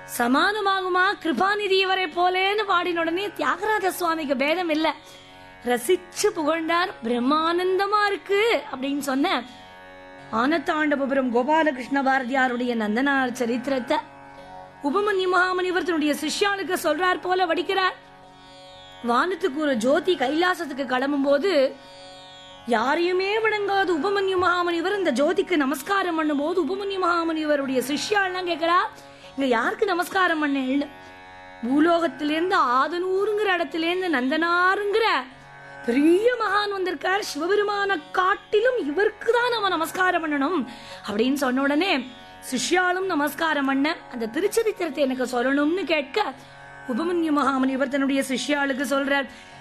சமானமாகுமா கிருபாநிதி இவரை போலேன்னு பாடின உடனே தியாகராஜ சுவாமிக்கு பேதம் இல்ல ரசிச்சு புகழ்ந்தார் பிரம்மானந்தமா இருக்கு அப்படின்னு சொன்ன ஆனத்தாண்டபுரம் கோபாலகிருஷ்ண பாரதியாருடைய நந்தனார் சரித்திரத்தை உபமன்யு மகாமணிவர் தன்னுடைய சிஷ்யாளுக்கு சொல்றார் போல வடிக்கிறார் வானத்துக்கு ஒரு ஜோதி கைலாசத்துக்கு கிளம்பும் போது யாரையுமே வணங்காத உபமன்யு மகாமணிவர் இந்த ஜோதிக்கு நமஸ்காரம் பண்ணும்போது உபமன்யு மகாமணிவருடைய சிஷ்யாள்லாம் கேக்குறா இங்க யாருக்கு நமஸ்காரம் பண்ணேன்னு பூலோகத்திலேருந்து ஆதனூருங்கிற இடத்துல இருந்து நந்தனாருங்கிற பெரிய மகான் வந்திருக்கார் சிவபெருமான காட்டிலும் இவருக்கு தான் நம்ம நமஸ்காரம் பண்ணணும் அப்படின்னு சொன்ன உடனே சிஷ்யாலும் நமஸ்காரம் பண்ண அந்த திருச்சரித்திரத்தை எனக்கு சொல்லணும்னு கேட்க உபமன்யு மகாமணி இவர் தன்னுடைய சிஷ்யாளுக்கு சொல்றார்